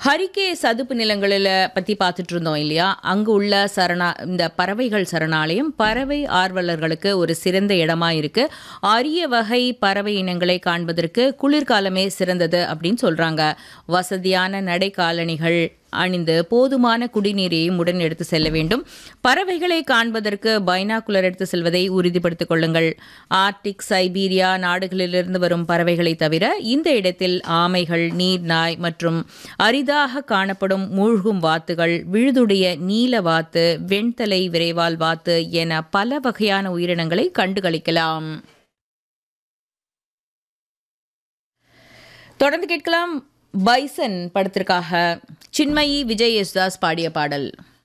ஹரிகே சதுப்பு நிலங்களில் பற்றி பார்த்துட்டு இருந்தோம் இல்லையா அங்கு உள்ள சரணா இந்த பறவைகள் சரணாலயம் பறவை ஆர்வலர்களுக்கு ஒரு சிறந்த இடமா இருக்கு அரிய வகை பறவை இனங்களை காண்பதற்கு குளிர்காலமே சிறந்தது அப்படின்னு சொல்றாங்க வசதியான நடை காலணிகள் அணிந்து போதுமான குடிநீரையும் உடன் எடுத்து செல்ல வேண்டும் பறவைகளை காண்பதற்கு பைனாகுலர் எடுத்து செல்வதை உறுதிப்படுத்திக் கொள்ளுங்கள் ஆர்டிக் சைபீரியா நாடுகளிலிருந்து வரும் பறவைகளை தவிர இந்த இடத்தில் ஆமைகள் நீர்நாய் மற்றும் அரிதாக காணப்படும் மூழ்கும் வாத்துகள் விழுதுடைய நீல வாத்து வெண்தலை விரைவால் வாத்து என பல வகையான உயிரினங்களை கண்டுகளிக்கலாம் தொடர்ந்து கேட்கலாம் பைசன் படத்திற்காக சின்மயி விஜய் யேசுதாஸ் பாடிய பாடல்